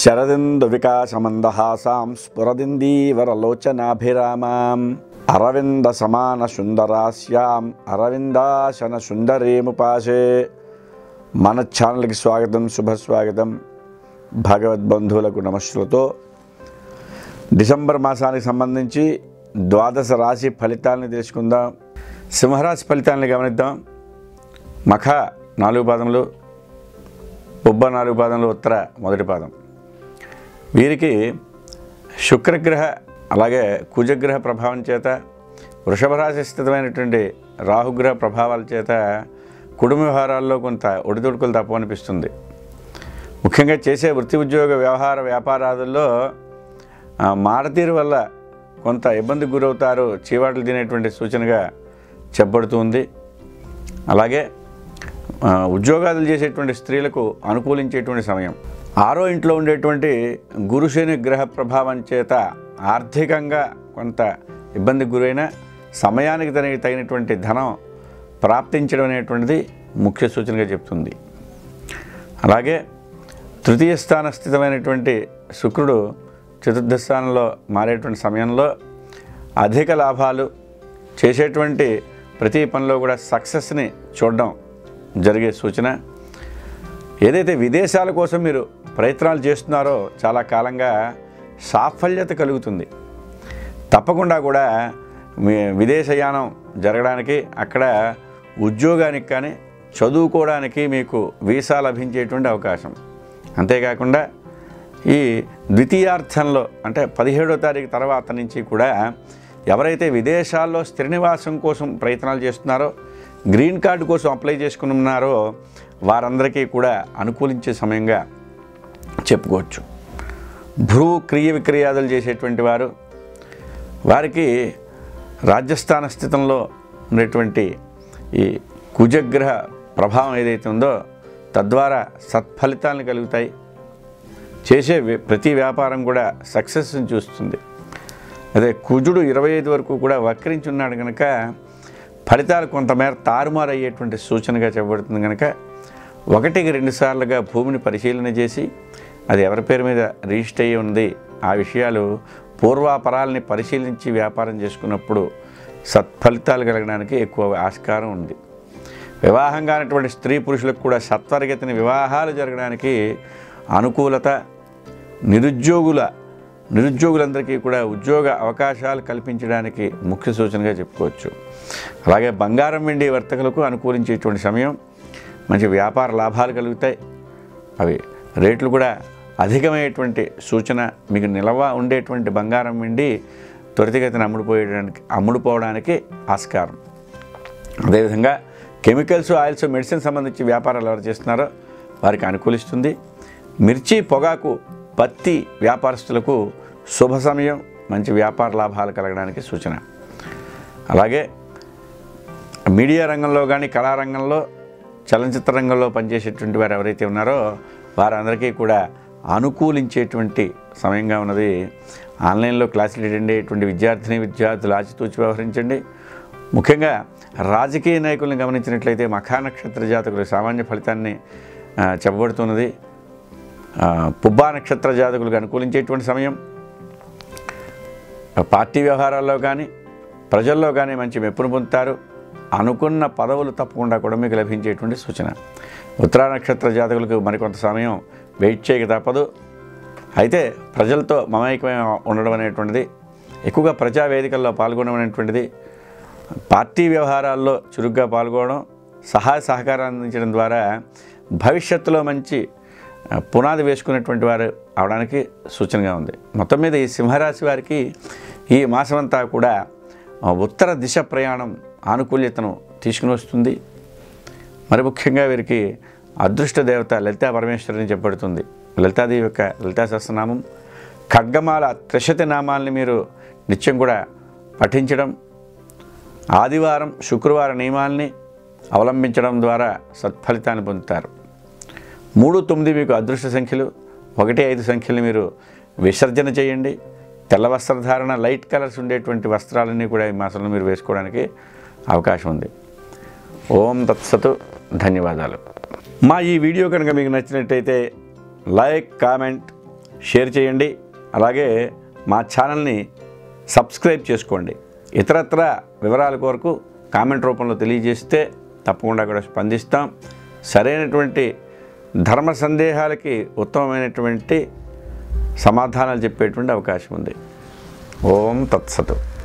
శరదిందు వికాసమందహాసాం స్ఫురదిందీవరలోచనాభిరామాం అరవింద సమాన సుందరాస్యాం అరవిందాసన సుందరీముపాసే మన ఛానల్కి స్వాగతం శుభస్వాగతం భగవద్బంధువులకు నమస్సులతో డిసెంబర్ మాసానికి సంబంధించి ద్వాదశ రాశి ఫలితాలను తెలుసుకుందాం సింహరాశి ఫలితాలను గమనిద్దాం మఖ నాలుగు పాదములు ఉబ్బ నాలుగు పాదములు ఉత్తర మొదటి పాదం వీరికి శుక్రగ్రహ అలాగే కుజగ్రహ ప్రభావం చేత వృషభ రాశి స్థితమైనటువంటి రాహుగ్రహ ప్రభావాల చేత కుటుంబ వ్యవహారాల్లో కొంత ఒడిదుడుకులు తప్పనిపిస్తుంది ముఖ్యంగా చేసే వృత్తి ఉద్యోగ వ్యవహార వ్యాపారాదుల్లో ఆ, మారతీరు వల్ల కొంత ఇబ్బందికి గురవుతారు చీవాట్లు తినేటువంటి సూచనగా చెప్పబడుతుంది అలాగే ఆ, ఉద్యోగాలు చేసేటువంటి స్త్రీలకు అనుకూలించేటువంటి సమయం ఆరో ఇంట్లో ఉండేటువంటి గురుశని గ్రహ ప్రభావం చేత ఆర్థికంగా కొంత ఇబ్బందికి గురైన సమయానికి తనకి తగినటువంటి ధనం ప్రాప్తించడం అనేటువంటిది ముఖ్య సూచనగా చెప్తుంది అలాగే తృతీయ స్థాన స్థితమైనటువంటి శుక్రుడు చతుర్థ స్థానంలో మారేటువంటి సమయంలో అధిక లాభాలు చేసేటువంటి ప్రతి పనిలో కూడా సక్సెస్ని చూడడం జరిగే సూచన ఏదైతే విదేశాల కోసం మీరు ప్రయత్నాలు చేస్తున్నారో చాలా కాలంగా సాఫల్యత కలుగుతుంది తప్పకుండా కూడా మీ విదేశయానం జరగడానికి అక్కడ ఉద్యోగానికి కానీ చదువుకోవడానికి మీకు వీసా లభించేటువంటి అవకాశం అంతేకాకుండా ఈ ద్వితీయార్థంలో అంటే పదిహేడో తారీఖు తర్వాత నుంచి కూడా ఎవరైతే విదేశాల్లో స్థిర నివాసం కోసం ప్రయత్నాలు చేస్తున్నారో గ్రీన్ కార్డు కోసం అప్లై చేసుకుని ఉన్నారో వారందరికీ కూడా అనుకూలించే సమయంగా చెప్పుకోవచ్చు భూ క్రియ విక్రయాదులు చేసేటువంటి వారు వారికి రాజ్యస్థాన స్థితంలో ఉండేటువంటి ఈ కుజగ్రహ ప్రభావం ఏదైతే ఉందో తద్వారా సత్ఫలితాలను కలుగుతాయి చేసే వ్య- ప్రతి వ్యాపారం కూడా సక్సెస్ని చూస్తుంది అదే కుజుడు ఇరవై ఐదు వరకు కూడా వక్రించి ఉన్నాడు కనుక ఫలితాలు కొంతమేర తారుమారు అయ్యేటువంటి సూచనగా చెప్పబడుతుంది కనుక ఒకటికి రెండు సార్లుగా భూమిని పరిశీలన చేసి అది ఎవరి పేరు మీద రిజిస్టర్ అయ్యి ఉంది ఆ విషయాలు పూర్వాపరాలని పరిశీలించి వ్యాపారం చేసుకున్నప్పుడు సత్ఫలితాలు కలగడానికి ఎక్కువ ఆస్కారం ఉంది వివాహం కానటువంటి స్త్రీ పురుషులకు కూడా సత్వరగతిని వివాహాలు జరగడానికి అనుకూలత నిరుద్యోగుల నిరుద్యోగులందరికీ కూడా ఉద్యోగ అవకాశాలు కల్పించడానికి ముఖ్య సూచనగా చెప్పుకోవచ్చు అలాగే బంగారం వెండి వర్తకులకు అనుకూలించేటువంటి సమయం మంచి వ్యాపార లాభాలు కలుగుతాయి అవి రేట్లు కూడా అధికమైనటువంటి సూచన మీకు నిలవ ఉండేటువంటి బంగారం వెండి త్వరితగతిన అమ్ముడుపోయడానికి అమ్ముడుపోవడానికి ఆస్కారం అదేవిధంగా కెమికల్స్ ఆయిల్స్ మెడిసిన్ సంబంధించి వ్యాపారాలు ఎవరు చేస్తున్నారో వారికి అనుకూలిస్తుంది మిర్చి పొగాకు పత్తి వ్యాపారస్తులకు శుభ సమయం మంచి వ్యాపార లాభాలు కలగడానికి సూచన అలాగే మీడియా రంగంలో కానీ కళారంగంలో చలనచిత్ర రంగంలో పనిచేసేటువంటి వారు ఎవరైతే ఉన్నారో వారందరికీ కూడా అనుకూలించేటువంటి సమయంగా ఉన్నది ఆన్లైన్లో క్లాసులు అటెండ్ అయ్యేటువంటి విద్యార్థిని విద్యార్థులు ఆచితూచి వ్యవహరించండి ముఖ్యంగా రాజకీయ నాయకులను గమనించినట్లయితే మఖా నక్షత్ర జాతకులు సామాన్య ఫలితాన్ని ఆ, చెప్పబడుతున్నది ఆ, పుబ్బా నక్షత్ర జాతకులకు అనుకూలించేటువంటి సమయం పార్టీ వ్యవహారాల్లో కానీ ప్రజల్లో కానీ మంచి మెప్పును పొందుతారు అనుకున్న పదవులు తప్పకుండా కూడా మీకు లభించేటువంటి సూచన ఉత్తరా నక్షత్ర జాతకులకు మరికొంత సమయం వెయిట్ చేయక తప్పదు అయితే ప్రజలతో మమైకమై ఉండడం అనేటువంటిది ఎక్కువగా ప్రజా వేదికల్లో పాల్గొనడం అనేటువంటిది పార్టీ వ్యవహారాల్లో చురుగ్గా పాల్గొనడం సహాయ సహకారం అందించడం ద్వారా భవిష్యత్తులో మంచి ఆ, పునాది వేసుకునేటువంటి వారు అవడానికి సూచనగా ఉంది మొత్తం మీద ఈ సింహరాశి వారికి ఈ మాసమంతా కూడా ఆ, ఉత్తర దిశ ప్రయాణం ఆనుకూల్యతను తీసుకుని వస్తుంది మరి ముఖ్యంగా వీరికి అదృష్ట దేవత లలితా పరమేశ్వరిని చెప్పబడుతుంది లలితాదేవి యొక్క లలితా సహస్రనామం ఖడ్గమాల త్రిశతి నామాల్ని మీరు నిత్యం కూడా పఠించడం ఆదివారం శుక్రవార నియమాల్ని అవలంబించడం ద్వారా సత్ఫలితాన్ని పొందుతారు మూడు తొమ్మిది మీకు అదృష్ట సంఖ్యలు ఒకటి ఐదు సంఖ్యలు మీరు విసర్జన చేయండి తెల్ల వస్త్రధారణ లైట్ కలర్స్ ఉండేటువంటి వస్త్రాలన్నీ కూడా ఈ మాసంలో మీరు వేసుకోవడానికి అవకాశం ఉంది ఓం తత్సతు ధన్యవాదాలు మా ఈ వీడియో కనుక మీకు నచ్చినట్టయితే లైక్ కామెంట్ షేర్ చేయండి అలాగే మా ఛానల్ని సబ్స్క్రైబ్ చేసుకోండి ఇతరత్ర వివరాల కొరకు కామెంట్ రూపంలో తెలియజేస్తే తప్పకుండా కూడా స్పందిస్తాం సరైనటువంటి ధర్మ సందేహాలకి ఉత్తమమైనటువంటి సమాధానాలు చెప్పేటువంటి అవకాశం ఉంది ఓం తత్సతు